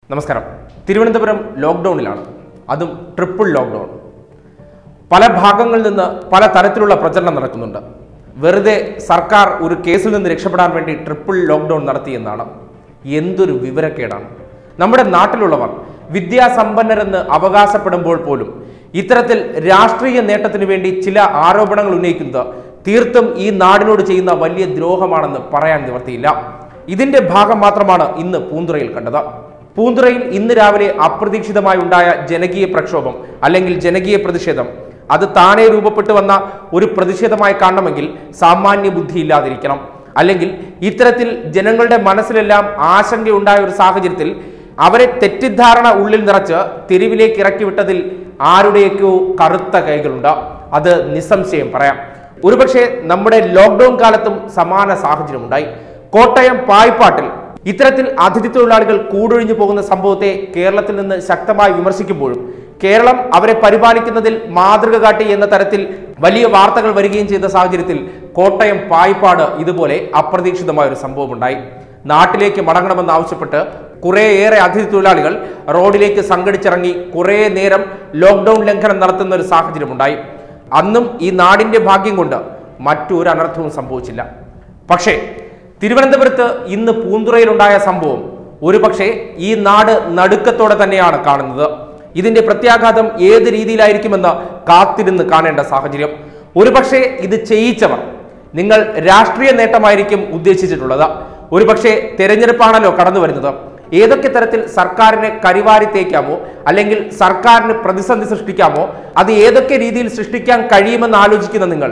നമസ്കാരം തിരുവനന്തപുരം ലോക്ക്ഡൗണിലാണ് അതും triple lockdown പല ഭാഗങ്ങളിൽ നിന്ന് പല തരത്തിലുള്ള പ്രചരണം നടക്കുന്നുണ്ട് വെറുതെ സർക്കാർ ഒരു കേസിൽ നിന്ന് രക്ഷപ്പെടാൻ വേണ്ടി ട്രിപ്പിൾ ലോക്ക്ഡൗൺ നടത്തിയെന്നാണ് എന്തൊരു വിവരക്കേടാണ് നമ്മുടെ നാട്ടിലുള്ളവർ വിദ്യാസമ്പന്നരെന്ന് അവകാശപ്പെടുമ്പോൾ പോലും ഇത്തരത്തിൽ രാഷ്ട്രീയ നേട്ടത്തിനു വേണ്ടി ചില ആരോപണങ്ങൾ ഉന്നയിക്കുന്നത് തീർത്തും ഈ നാടിനോട് ചെയ്യുന്ന വലിയ ദ്രോഹമാണെന്ന് പറയാൻ നിവർത്തിയില്ല ഇതിന്റെ ഭാഗം മാത്രമാണ് ഇന്ന് പൂന്തുറയിൽ കണ്ടത് പൂന്തുറയിൽ ഇന്ന് രാവിലെ അപ്രതീക്ഷിതമായി ഉണ്ടായ ജനകീയ പ്രക്ഷോഭം അല്ലെങ്കിൽ ജനകീയ പ്രതിഷേധം അത് താനേ രൂപപ്പെട്ടു വന്ന ഒരു പ്രതിഷേധമായി കാണണമെങ്കിൽ സാമാന്യ ബുദ്ധി ഇല്ലാതിരിക്കണം അല്ലെങ്കിൽ ഇത്തരത്തിൽ ജനങ്ങളുടെ മനസ്സിലെല്ലാം ആശങ്കയുണ്ടായ ഒരു സാഹചര്യത്തിൽ അവരെ തെറ്റിദ്ധാരണ ഉള്ളിൽ നിറച്ച് തെരുവിലേക്ക് ഇറക്കി വിട്ടതിൽ ആരുടെയൊക്കെയോ കറുത്ത കൈകളുണ്ട് അത് നിസ്സംശയം പറയാം ഒരുപക്ഷെ നമ്മുടെ ലോക്ക്ഡൌൺ കാലത്തും സമാന സാഹചര്യമുണ്ടായി കോട്ടയം പായ്പാട്ടിൽ ഇത്തരത്തിൽ അതിഥി തൊഴിലാളികൾ കൂടൊഴിഞ്ഞു പോകുന്ന സംഭവത്തെ കേരളത്തിൽ നിന്ന് ശക്തമായി വിമർശിക്കുമ്പോഴും കേരളം അവരെ പരിപാലിക്കുന്നതിൽ മാതൃക കാട്ടി എന്ന തരത്തിൽ വലിയ വാർത്തകൾ വരികയും ചെയ്ത സാഹചര്യത്തിൽ കോട്ടയം പായ്പാട് ഇതുപോലെ അപ്രതീക്ഷിതമായ ഒരു സംഭവം ഉണ്ടായി നാട്ടിലേക്ക് മടങ്ങണമെന്ന് ആവശ്യപ്പെട്ട് കുറേയേറെ അതിഥി തൊഴിലാളികൾ റോഡിലേക്ക് സംഘടിച്ചിറങ്ങി കുറേ നേരം ലോക്ക്ഡൌൺ ലംഘനം നടത്തുന്ന ഒരു സാഹചര്യമുണ്ടായി അന്നും ഈ നാടിന്റെ ഭാഗ്യം കൊണ്ട് മറ്റൊരു അനർത്ഥവും സംഭവിച്ചില്ല പക്ഷേ തിരുവനന്തപുരത്ത് ഇന്ന് പൂന്തുറയിലുണ്ടായ സംഭവം ഒരുപക്ഷെ ഈ നാട് നടുക്കത്തോടെ തന്നെയാണ് കാണുന്നത് ഇതിന്റെ പ്രത്യാഘാതം ഏത് രീതിയിലായിരിക്കുമെന്ന് കാത്തിരുന്ന് കാണേണ്ട സാഹചര്യം ഒരുപക്ഷെ ഇത് ചെയ്യിച്ചവർ നിങ്ങൾ രാഷ്ട്രീയ നേട്ടമായിരിക്കും ഉദ്ദേശിച്ചിട്ടുള്ളത് ഒരുപക്ഷെ തെരഞ്ഞെടുപ്പാണല്ലോ കടന്നു വരുന്നത് ഏതൊക്കെ തരത്തിൽ സർക്കാരിനെ കരിവാരി തേക്കാമോ അല്ലെങ്കിൽ സർക്കാരിന് പ്രതിസന്ധി സൃഷ്ടിക്കാമോ അത് ഏതൊക്കെ രീതിയിൽ സൃഷ്ടിക്കാൻ കഴിയുമെന്ന് ആലോചിക്കുന്ന നിങ്ങൾ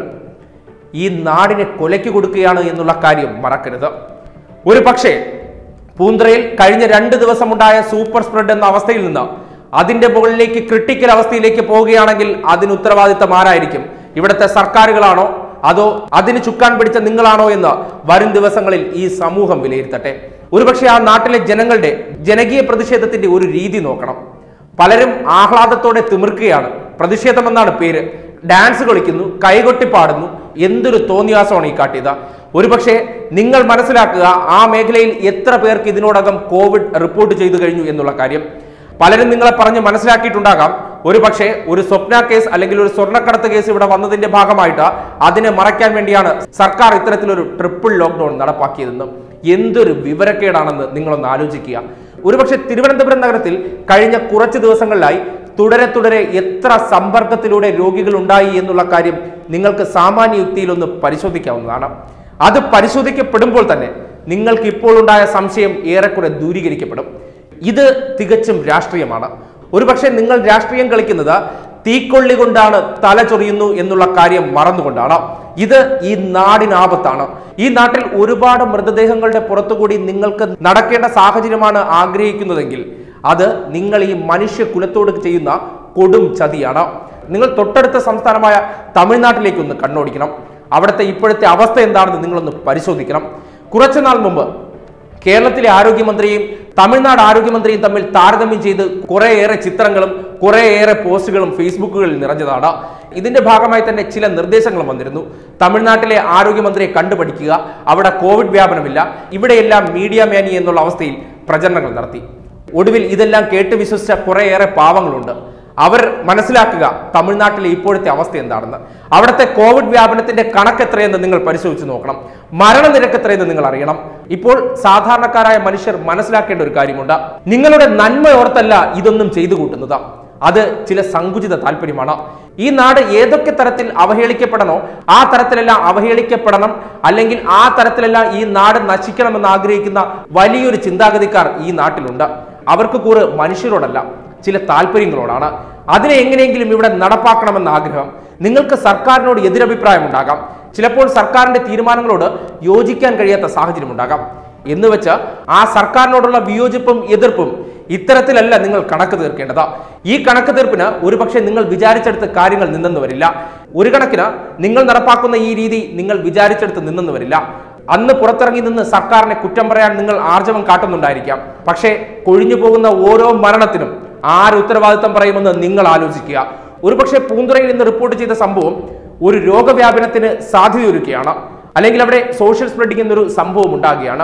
ഈ നാടിനെ കൊലയ്ക്ക് കൊടുക്കുകയാണ് എന്നുള്ള കാര്യം മറക്കരുത് ഒരു പക്ഷേ പൂന്തറയിൽ കഴിഞ്ഞ രണ്ട് ദിവസമുണ്ടായ സൂപ്പർ സ്പ്രെഡ് എന്ന അവസ്ഥയിൽ നിന്ന് അതിന്റെ മുകളിലേക്ക് ക്രിട്ടിക്കൽ അവസ്ഥയിലേക്ക് പോവുകയാണെങ്കിൽ അതിന് ഉത്തരവാദിത്തം ആരായിരിക്കും ഇവിടുത്തെ സർക്കാരുകളാണോ അതോ അതിന് ചുക്കാൻ പിടിച്ച നിങ്ങളാണോ എന്ന് വരും ദിവസങ്ങളിൽ ഈ സമൂഹം വിലയിരുത്തട്ടെ ഒരുപക്ഷെ ആ നാട്ടിലെ ജനങ്ങളുടെ ജനകീയ പ്രതിഷേധത്തിന്റെ ഒരു രീതി നോക്കണം പലരും ആഹ്ലാദത്തോടെ തിമിർക്കുകയാണ് പ്രതിഷേധമെന്നാണ് പേര് ഡാൻസ് കളിക്കുന്നു കൈകൊട്ടി പാടുന്നു എന്തൊരു തോന്നിയാസമാണ് ഈ കാട്ടിയത് ഒരുപക്ഷെ നിങ്ങൾ മനസ്സിലാക്കുക ആ മേഖലയിൽ എത്ര പേർക്ക് ഇതിനോടകം കോവിഡ് റിപ്പോർട്ട് ചെയ്തു കഴിഞ്ഞു എന്നുള്ള കാര്യം പലരും നിങ്ങളെ പറഞ്ഞ് മനസ്സിലാക്കിയിട്ടുണ്ടാകാം ഒരു പക്ഷേ ഒരു സ്വപ്ന കേസ് അല്ലെങ്കിൽ ഒരു സ്വർണ്ണക്കടത്ത് കേസ് ഇവിടെ വന്നതിന്റെ ഭാഗമായിട്ട് അതിനെ മറയ്ക്കാൻ വേണ്ടിയാണ് സർക്കാർ ഇത്തരത്തിലൊരു ട്രിപ്പിൾ ലോക്ക്ഡൌൺ നടപ്പാക്കിയതെന്ന് എന്തൊരു വിവരക്കേടാണെന്ന് നിങ്ങളൊന്ന് ആലോചിക്കുക ഒരുപക്ഷെ തിരുവനന്തപുരം നഗരത്തിൽ കഴിഞ്ഞ കുറച്ച് ദിവസങ്ങളിലായി തുടരെ തുടരെ എത്ര സമ്പർക്കത്തിലൂടെ രോഗികൾ ഉണ്ടായി എന്നുള്ള കാര്യം നിങ്ങൾക്ക് സാമാന്യ യുക്തിയിൽ ഒന്ന് പരിശോധിക്കാവുന്നതാണ് അത് പരിശോധിക്കപ്പെടുമ്പോൾ തന്നെ നിങ്ങൾക്ക് ഇപ്പോൾ ഉണ്ടായ സംശയം ഏറെക്കുറെ ദൂരീകരിക്കപ്പെടും ഇത് തികച്ചും രാഷ്ട്രീയമാണ് ഒരുപക്ഷെ നിങ്ങൾ രാഷ്ട്രീയം കളിക്കുന്നത് തീക്കൊള്ളി കൊണ്ടാണ് തല ചൊറിയുന്നു എന്നുള്ള കാര്യം മറന്നുകൊണ്ടാണ് ഇത് ഈ നാടിനാപത്താണ് ഈ നാട്ടിൽ ഒരുപാട് മൃതദേഹങ്ങളുടെ പുറത്തുകൂടി നിങ്ങൾക്ക് നടക്കേണ്ട സാഹചര്യമാണ് ആഗ്രഹിക്കുന്നതെങ്കിൽ അത് നിങ്ങൾ ഈ മനുഷ്യ കുലത്തോട് ചെയ്യുന്ന കൊടും ചതിയാണ് നിങ്ങൾ തൊട്ടടുത്ത സംസ്ഥാനമായ തമിഴ്നാട്ടിലേക്ക് ഒന്ന് കണ്ണോടിക്കണം അവിടുത്തെ ഇപ്പോഴത്തെ അവസ്ഥ എന്താണെന്ന് നിങ്ങളൊന്ന് പരിശോധിക്കണം കുറച്ചുനാൾ മുമ്പ് കേരളത്തിലെ ആരോഗ്യമന്ത്രിയും തമിഴ്നാട് ആരോഗ്യമന്ത്രിയും തമ്മിൽ താരതമ്യം ചെയ്ത് കുറേയേറെ ചിത്രങ്ങളും കുറേയേറെ പോസ്റ്റുകളും ഫേസ്ബുക്കുകളിൽ നിറഞ്ഞതാണ് ഇതിന്റെ ഭാഗമായി തന്നെ ചില നിർദ്ദേശങ്ങളും വന്നിരുന്നു തമിഴ്നാട്ടിലെ ആരോഗ്യമന്ത്രിയെ കണ്ടുപഠിക്കുക അവിടെ കോവിഡ് വ്യാപനമില്ല ഇവിടെയെല്ലാം മീഡിയ മാനി എന്നുള്ള അവസ്ഥയിൽ പ്രചരണങ്ങൾ നടത്തി ഒടുവിൽ ഇതെല്ലാം കേട്ട് വിശ്വസിച്ച കുറേയേറെ പാവങ്ങളുണ്ട് അവർ മനസ്സിലാക്കുക തമിഴ്നാട്ടിലെ ഇപ്പോഴത്തെ അവസ്ഥ എന്താണെന്ന് അവിടുത്തെ കോവിഡ് വ്യാപനത്തിന്റെ കണക്ക് എത്രയെന്ന് നിങ്ങൾ പരിശോധിച്ച് നോക്കണം മരണനിരക്ക് എത്രയെന്ന് നിങ്ങൾ അറിയണം ഇപ്പോൾ സാധാരണക്കാരായ മനുഷ്യർ മനസ്സിലാക്കേണ്ട ഒരു കാര്യമുണ്ട് നിങ്ങളുടെ നന്മ ഓർത്തല്ല ഇതൊന്നും ചെയ്തു കൂട്ടുന്നത് അത് ചില സങ്കുചിത താല്പര്യമാണ് ഈ നാട് ഏതൊക്കെ തരത്തിൽ അവഹേളിക്കപ്പെടണോ ആ തരത്തിലെല്ലാം അവഹേളിക്കപ്പെടണം അല്ലെങ്കിൽ ആ തരത്തിലെല്ലാം ഈ നാട് നശിക്കണമെന്ന് ആഗ്രഹിക്കുന്ന വലിയൊരു ചിന്താഗതിക്കാർ ഈ നാട്ടിലുണ്ട് അവർക്ക് കൂറ് മനുഷ്യരോടല്ല ചില താല്പര്യങ്ങളോടാണ് അതിനെ എങ്ങനെയെങ്കിലും ഇവിടെ നടപ്പാക്കണമെന്ന ആഗ്രഹം നിങ്ങൾക്ക് സർക്കാരിനോട് എതിരഭിപ്രായം ഉണ്ടാകാം ചിലപ്പോൾ സർക്കാരിന്റെ തീരുമാനങ്ങളോട് യോജിക്കാൻ കഴിയാത്ത സാഹചര്യം ഉണ്ടാകാം എന്ന് വെച്ച് ആ സർക്കാരിനോടുള്ള വിയോജിപ്പും എതിർപ്പും ഇത്തരത്തിലല്ല നിങ്ങൾ കണക്ക് തീർക്കേണ്ടത് ഈ കണക്ക് തീർപ്പിന് ഒരുപക്ഷെ നിങ്ങൾ വിചാരിച്ചെടുത്ത് കാര്യങ്ങൾ നിന്നെന്ന് വരില്ല ഒരു കണക്കിന് നിങ്ങൾ നടപ്പാക്കുന്ന ഈ രീതി നിങ്ങൾ വിചാരിച്ചെടുത്ത് നിന്നെന്ന് വരില്ല അന്ന് പുറത്തിറങ്ങി നിന്ന് സർക്കാരിനെ കുറ്റം പറയാൻ നിങ്ങൾ ആർജവം കാട്ടുന്നുണ്ടായിരിക്കാം പക്ഷേ കൊഴിഞ്ഞു പോകുന്ന ഓരോ മരണത്തിനും ആര് ഉത്തരവാദിത്തം പറയുമെന്ന് നിങ്ങൾ ആലോചിക്കുക ഒരുപക്ഷെ പൂന്തുറയിൽ നിന്ന് റിപ്പോർട്ട് ചെയ്ത സംഭവം ഒരു രോഗവ്യാപനത്തിന് സാധ്യതയൊരുക്കുകയാണ് അല്ലെങ്കിൽ അവിടെ സോഷ്യൽ സ്പ്രെഡിംഗ് എന്നൊരു സംഭവം ഉണ്ടാകുകയാണ്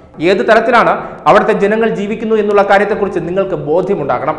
ഏത് തരത്തിലാണ് അവിടുത്തെ ജനങ്ങൾ ജീവിക്കുന്നു എന്നുള്ള കാര്യത്തെക്കുറിച്ച് നിങ്ങൾക്ക് ബോധ്യമുണ്ടാകണം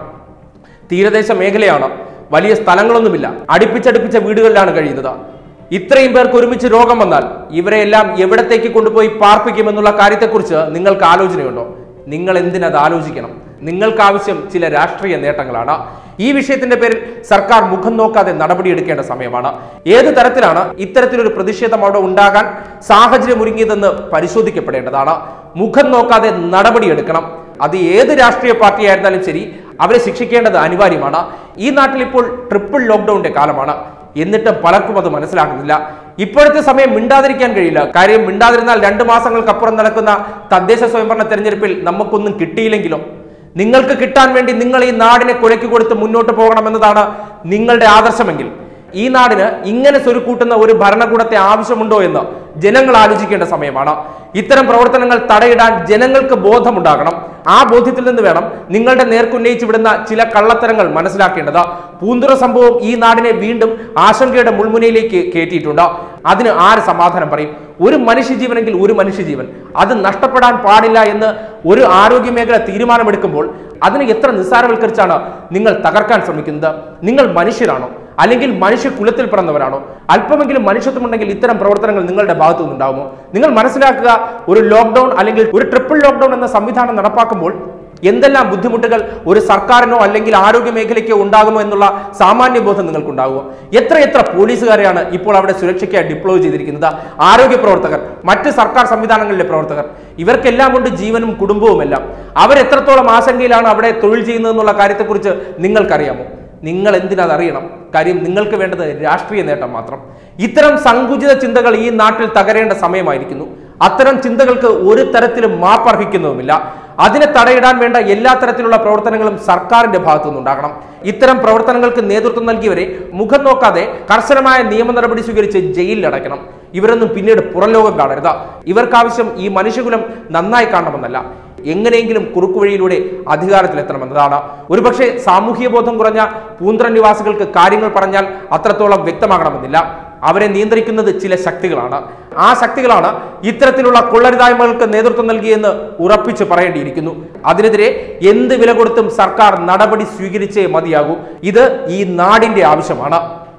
തീരദേശ മേഖലയാണ് വലിയ സ്ഥലങ്ങളൊന്നുമില്ല അടുപ്പിച്ചടുപ്പിച്ച വീടുകളിലാണ് കഴിയുന്നത് ഇത്രയും പേർക്ക് ഒരുമിച്ച് രോഗം വന്നാൽ ഇവരെല്ലാം എവിടത്തേക്ക് കൊണ്ടുപോയി പാർപ്പിക്കുമെന്നുള്ള കാര്യത്തെക്കുറിച്ച് നിങ്ങൾക്ക് ആലോചനയുണ്ടോ നിങ്ങൾ എന്തിനത് ആലോചിക്കണം നിങ്ങൾക്ക് ആവശ്യം ചില രാഷ്ട്രീയ നേട്ടങ്ങളാണ് ഈ വിഷയത്തിന്റെ പേരിൽ സർക്കാർ മുഖം നോക്കാതെ നടപടിയെടുക്കേണ്ട സമയമാണ് ഏത് തരത്തിലാണ് ഇത്തരത്തിലൊരു പ്രതിഷേധം അവിടെ ഉണ്ടാകാൻ സാഹചര്യം ഒരുങ്ങിയതെന്ന് പരിശോധിക്കപ്പെടേണ്ടതാണ് മുഖം നോക്കാതെ നടപടിയെടുക്കണം അത് ഏത് രാഷ്ട്രീയ പാർട്ടി ആയിരുന്നാലും ശരി അവരെ ശിക്ഷിക്കേണ്ടത് അനിവാര്യമാണ് ഈ നാട്ടിൽ ഇപ്പോൾ ട്രിപ്പിൾ ലോക്ക്ഡൌണിന്റെ കാലമാണ് എന്നിട്ടും പലർക്കും അത് മനസ്സിലാകുന്നില്ല ഇപ്പോഴത്തെ സമയം മിണ്ടാതിരിക്കാൻ കഴിയില്ല കാര്യം മിണ്ടാതിരുന്നാൽ രണ്ട് മാസങ്ങൾക്കപ്പുറം നടക്കുന്ന തദ്ദേശ സ്വയംഭരണ തെരഞ്ഞെടുപ്പിൽ നമുക്കൊന്നും കിട്ടിയില്ലെങ്കിലോ നിങ്ങൾക്ക് കിട്ടാൻ വേണ്ടി നിങ്ങൾ ഈ നാടിനെ കുഴക്കി കൊടുത്ത് മുന്നോട്ട് പോകണമെന്നതാണ് നിങ്ങളുടെ ആദർശമെങ്കിൽ ഈ നാടിന് ഇങ്ങനെ സ്വരുക്കൂട്ടുന്ന ഒരു ഭരണകൂടത്തെ ആവശ്യമുണ്ടോ എന്ന് ജനങ്ങൾ ആലോചിക്കേണ്ട സമയമാണ് ഇത്തരം പ്രവർത്തനങ്ങൾ തടയിടാൻ ജനങ്ങൾക്ക് ബോധമുണ്ടാകണം ആ ബോധ്യത്തിൽ നിന്ന് വേണം നിങ്ങളുടെ നേർക്കുന്നയിച്ച് വിടുന്ന ചില കള്ളത്തരങ്ങൾ മനസ്സിലാക്കേണ്ടത് പൂന്തുറ സംഭവം ഈ നാടിനെ വീണ്ടും ആശങ്കയുടെ മുൾമുനയിലേക്ക് കയറ്റിയിട്ടുണ്ട് അതിന് ആര് സമാധാനം പറയും ഒരു മനുഷ്യജീവനെങ്കിൽ ഒരു മനുഷ്യജീവൻ അത് നഷ്ടപ്പെടാൻ പാടില്ല എന്ന് ഒരു ആരോഗ്യ മേഖല തീരുമാനമെടുക്കുമ്പോൾ അതിനെ എത്ര നിസ്സാരവൽക്കരിച്ചാണ് നിങ്ങൾ തകർക്കാൻ ശ്രമിക്കുന്നത് നിങ്ങൾ മനുഷ്യരാണോ അല്ലെങ്കിൽ മനുഷ്യ കുലത്തിൽ പിറന്നവരാണോ അല്പമെങ്കിലും മനുഷ്യത്വമുണ്ടെങ്കിൽ ഇത്തരം പ്രവർത്തനങ്ങൾ നിങ്ങളുടെ ഭാഗത്തു നിന്നുണ്ടാകുമോ നിങ്ങൾ മനസ്സിലാക്കുക ഒരു ലോക്ക്ഡൌൺ അല്ലെങ്കിൽ ഒരു ട്രിപ്പിൾ ലോക്ക്ഡൌൺ എന്ന സംവിധാനം നടപ്പാക്കുമ്പോൾ എന്തെല്ലാം ബുദ്ധിമുട്ടുകൾ ഒരു സർക്കാരിനോ അല്ലെങ്കിൽ ആരോഗ്യ മേഖലയ്ക്കോ ഉണ്ടാകുമോ എന്നുള്ള സാമാന്യ ബോധം നിങ്ങൾക്കുണ്ടാകുമോ എത്ര എത്ര പോലീസുകാരെയാണ് ഇപ്പോൾ അവിടെ സുരക്ഷയ്ക്കായി ഡിപ്ലോയ് ചെയ്തിരിക്കുന്നത് ആരോഗ്യ പ്രവർത്തകർ മറ്റ് സർക്കാർ സംവിധാനങ്ങളിലെ പ്രവർത്തകർ ഇവർക്കെല്ലാം കൊണ്ട് ജീവനും കുടുംബവുമെല്ലാം അവരെത്രത്തോളം ആശങ്കയിലാണ് അവിടെ തൊഴിൽ ചെയ്യുന്നതെന്നുള്ള കാര്യത്തെക്കുറിച്ച് നിങ്ങൾക്കറിയാമോ നിങ്ങൾ എന്തിനത് അറിയണം കാര്യം നിങ്ങൾക്ക് വേണ്ടത് രാഷ്ട്രീയ നേട്ടം മാത്രം ഇത്തരം സങ്കുചിത ചിന്തകൾ ഈ നാട്ടിൽ തകരേണ്ട സമയമായിരിക്കുന്നു അത്തരം ചിന്തകൾക്ക് ഒരു തരത്തിലും മാപ്പർഹിക്കുന്നതുമില്ല അതിനെ തടയിടാൻ വേണ്ട എല്ലാ തരത്തിലുള്ള പ്രവർത്തനങ്ങളും സർക്കാരിന്റെ ഭാഗത്തു നിന്നുണ്ടാകണം ഇത്തരം പ്രവർത്തനങ്ങൾക്ക് നേതൃത്വം നൽകിയവരെ മുഖം നോക്കാതെ കർശനമായ നിയമ നടപടി സ്വീകരിച്ച് ജയിലിൽ അടയ്ക്കണം ഇവരൊന്നും പിന്നീട് പുറംലോകം കാണരുത് ഇവർക്കാവശ്യം ഈ മനുഷ്യകുലം നന്നായി കാണണമെന്നല്ല എങ്ങനെയെങ്കിലും കുറുക്കുവഴിയിലൂടെ അധികാരത്തിലെത്തണമെന്നതാണ് ഒരുപക്ഷെ സാമൂഹ്യ ബോധം കുറഞ്ഞ പൂന്തറ നിവാസികൾക്ക് കാര്യങ്ങൾ പറഞ്ഞാൽ അത്രത്തോളം വ്യക്തമാകണമെന്നില്ല അവരെ നിയന്ത്രിക്കുന്നത് ചില ശക്തികളാണ് ആ ശക്തികളാണ് ഇത്തരത്തിലുള്ള കൊള്ളരുതായ്മകൾക്ക് നേതൃത്വം നൽകിയെന്ന് ഉറപ്പിച്ച് പറയേണ്ടിയിരിക്കുന്നു അതിനെതിരെ എന്ത് വില കൊടുത്തും സർക്കാർ നടപടി സ്വീകരിച്ചേ മതിയാകൂ ഇത് ഈ നാടിന്റെ ആവശ്യമാണ്